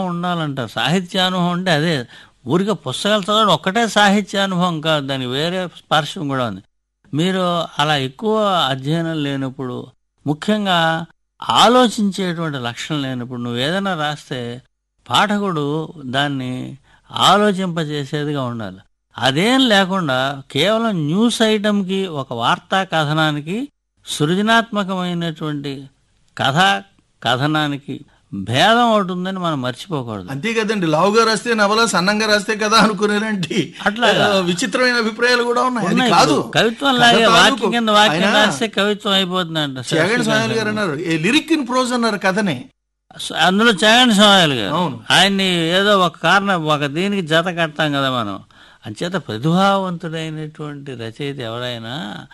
ఉండాలంటారు సాహిత్యానుభవం అంటే అదే ఊరికే పుస్తకాలు చదవడం ఒక్కటే సాహిత్యానుభవం కాదు దానికి వేరే స్పర్శం కూడా ఉంది మీరు అలా ఎక్కువ అధ్యయనం లేనప్పుడు ముఖ్యంగా ఆలోచించేటువంటి లక్షణం లేనప్పుడు నువ్వు ఏదైనా రాస్తే పాఠకుడు దాన్ని ఆలోచింపజేసేదిగా ఉండాలి అదేం లేకుండా కేవలం న్యూస్ ఐటమ్కి ఒక వార్తా కథనానికి సృజనాత్మకమైనటువంటి కథ కథనానికి భేదం ఒకటి ఉందని మనం మర్చిపోకూడదు అంతే కదండి లావుగా రాస్తే నవల సన్నంగా రాస్తే కదా అనుకునేలాంటి అట్లాగా. ఆ, విచిత్రమైన అభిప్రాయాలు కూడా ఉన్నాయి అది ఉన్నాయి కాదు ఇప్పుడు. కవిత్వం లాగే కథ వాక్యం తాలూకు. కింద వాక్యం ఆయన రాస్తే కవిత్వం అయిపోతుందంట జగన్ స్వామి గారు అన్నారు ఏ లిరిక్ ఇన్ ప్రోజ్ అన్నారు కథనే అందులో జగన్ స్వామి గారు అవును. ఆయన్ని ఏదో ఒక కారణం ఒక దీనికి జత కడతాం కదా మనం అంచేత ప్రతిభావంతుడైనటువంటి రచయిత ఎవరైనా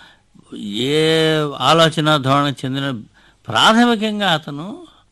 ఏ ఆలోచన ధోరణ చెందిన ప్రాథమికంగా అతను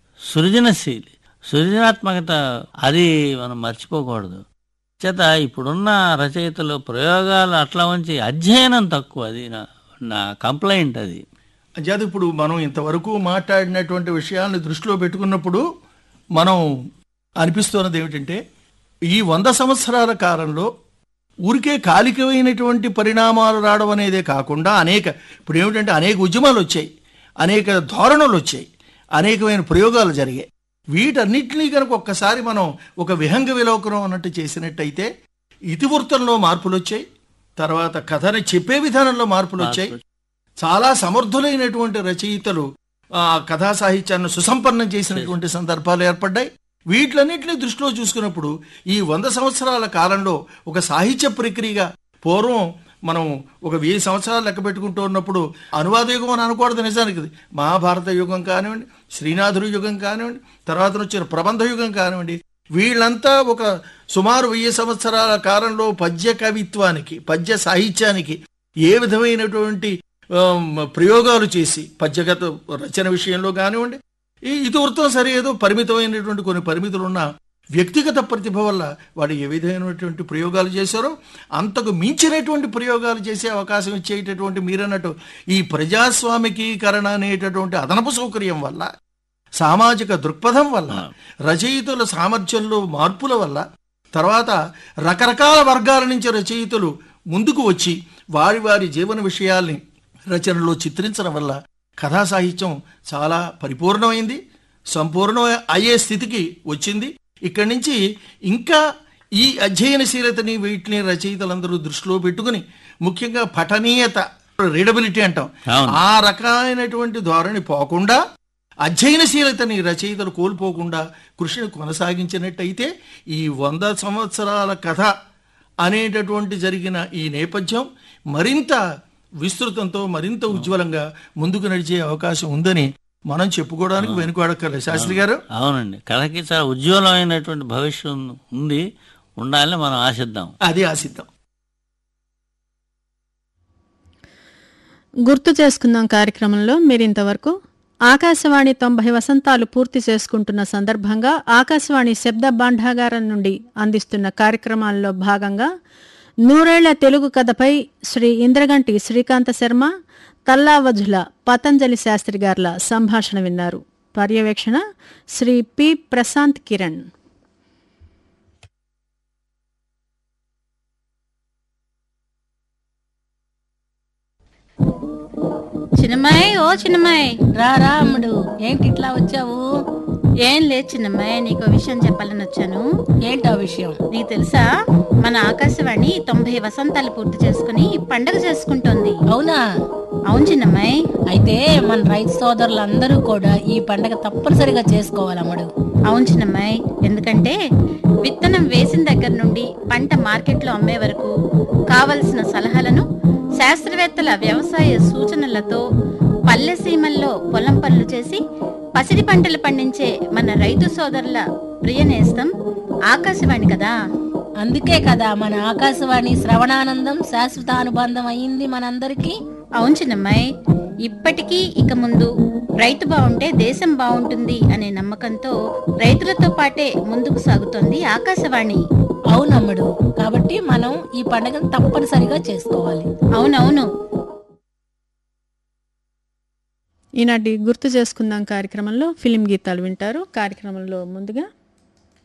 సృజనశీలి సృజనాత్మకత అది మనం మర్చిపోకూడదు చేత ఇప్పుడున్న రచయితలు ప్రయోగాలు అట్లా ఉంచి అధ్యయనం తక్కువ అది నా నా కంప్లైంట్ అది అంచేత ఇప్పుడు మనం ఇంతవరకు మాట్లాడినటువంటి విషయాలను దృష్టిలో పెట్టుకున్నప్పుడు మనం అనిపిస్తున్నది ఏమిటంటే ఈ వంద సంవత్సరాల కాలంలో ఊరికే కాలికమైనటువంటి పరిణామాలు రావడం అనేదే కాకుండా అనేక ఇప్పుడు ఏమిటంటే అనేక ఉద్యమాలు వచ్చాయి అనేక ధోరణులు వచ్చాయి అనేకమైన ప్రయోగాలు జరిగాయి వీటన్నిటినీ కనుక ఒక్కసారి మనం ఒక విహంగ విలోకనం అన్నట్టు చేసినట్టయితే ఇతివృత్తంలో మార్పులు వచ్చాయి తర్వాత కథని చెప్పే విధానంలో మార్పులు వచ్చాయి చాలా సమర్థులైనటువంటి రచయితలు ఆ కథా సాహిత్యాన్ని సుసంపన్నం చేసినటువంటి సందర్భాలు ఏర్పడ్డాయి వీటిలన్నింటినీ దృష్టిలో చూసుకున్నప్పుడు ఈ వంద సంవత్సరాల కాలంలో ఒక సాహిత్య ప్రక్రియగా పూర్వం మనం ఒక వెయ్యి సంవత్సరాలు లెక్క పెట్టుకుంటూ ఉన్నప్పుడు అనువాద యుగం అని అనకూడదు నిజానికి ఇది. మహాభారత యుగం కానివ్వండి శ్రీనాథుడి యుగం కానివ్వండి తర్వాత వచ్చిన ప్రబంధ యుగం కానివ్వండి వీళ్ళంతా ఒక సుమారు వెయ్యి సంవత్సరాల కాలంలో పద్య కవిత్వానికి పద్య సాహిత్యానికి ఏ విధమైనటువంటి ఆమ్, ప్రయోగాలు చేసి పద్యగత రచన విషయంలో కానివ్వండి ఈ ఇతివృత్తం సరే ఏదో పరిమితమైనటువంటి కొన్ని పరిమితులు ఉన్న వ్యక్తిగత ప్రతిభ వల్ల వాడు ఏ విధమైనటువంటి ప్రయోగాలు చేశారో అంతకు మించినటువంటి ప్రయోగాలు చేసే అవకాశం ఇచ్చేటటువంటి మీరన్నట్టు ఈ ప్రజాస్వామికీకరణ అనేటటువంటి అదనపు సౌకర్యం వల్ల సామాజిక దృక్పథం వల్ల రచయితల సామర్థ్యంలో మార్పుల వల్ల తర్వాత రకరకాల వర్గాల నుంచి రచయితలు ముందుకు వచ్చి వారి వారి జీవన విషయాల్ని రచనలో చిత్రించడం వల్ల కథా సాహిత్యం చాలా పరిపూర్ణమైంది సంపూర్ణ అయ్యే స్థితికి వచ్చింది ఇక్కడి నుంచి ఇంకా ఈ అధ్యయనశీలతని వీటిని రచయితలందరూ దృష్టిలో పెట్టుకుని ముఖ్యంగా పఠనీయత రీడబిలిటీ అంటాం అవును. ఆ రకమైనటువంటి ధోరణి పోకుండా అధ్యయనశీలతని రచయితలు కోల్పోకుండా కృషిని కొనసాగించినట్టయితే ఈ వంద సంవత్సరాల కథ అనేటటువంటి జరిగిన ఈ నేపథ్యం మరింత విస్తృతంతో మరింత ఉజ్వలంగా ముందుకు నడిచే అవకాశం ఉందని మనం చెప్పుకోవడానికి వెనుకాడక్కర్లేదు శాస్త్రి గారు అవునండి కథకి చాలా ఉజ్వలమైనటువంటి భవిష్యం ఉంది ఉండాలని మనం ఆశిద్దాం అది ఆశిద్దాం గుర్తు చేసుకుందాం కార్యక్రమంలో మీరింతవరకు ఆకాశవాణి తొంభై వసంతాలు పూర్తి చేసుకుంటున్న సందర్భంగా ఆకాశవాణి శబ్ద భాండాగారం నుండి అందిస్తున్న కార్యక్రమాల్లో భాగంగా నూరేళ్ల తెలుగు కథపై శ్రీ ఇంద్రగంటి శ్రీకాంత శర్మ తల్లావజుల పతంజలి శాస్త్రి గార్ల సంభాషణ విన్నారు పర్యవేక్షణ శ్రీ పి ప్రశాంత్ కిరణ్ చిన్నమ్మాయి ఓ చిన్నమ్మాయి రా రా అమ్ముడు ఏంటి ఇట్లా వచ్చావు ఏం లేదు చిన్నమ్మాయి నీకు విషయం చెప్పాలని వచ్చాను ఏంటా విషయం నీకు తెలుసా మన ఆకాశవాణి తొంభై వసంతాలు పూర్తి చేసుకుని పండగ చేసుకుంటోంది అవునా అవును చిన్నమ్మాయి అయితే మన రైతు సోదరులందరూ కూడా ఈ పండగ తప్పనిసరిగా చేసుకోవాలి అమ్ముడు అవును చిన్నమ్మాయి ఎందుకంటే విత్తనం వేసిన దగ్గర నుండి పంట మార్కెట్లో అమ్మే వరకు కావలసిన సలహాలను శాస్త్రవేత్తల వ్యవసాయ సూచనలతో పల్లె సీమల్లో పొలం పనులు చేసి పసిడి పంటలు పండించే మన రైతు సోదరుల ప్రియ నేస్తం ఆకాశవాణి కదా అందుకే కదా మన ఆకాశవాణి శ్రవణానందం శాశ్వత అనుబంధం అయింది మనందరికీ అవును చిన్నమ్మాయి ఇప్పటికీ ఇక ముందు రైతు బాగుంటే దేశం బాగుంటుంది అనే నమ్మకంతో రైతులతో పాటే ముందుకు సాగుతోంది ఆకాశవాణి అవునమ్ముడు కాబట్టి మనం ఈ పండగను తప్పనిసరిగా చేసుకోవాలి అవునవును ఈనాటి గుర్తు చేసుకుందాం కార్యక్రమంలో ఫిలిం గీతాలు వింటారు కార్యక్రమంలో ముందుగా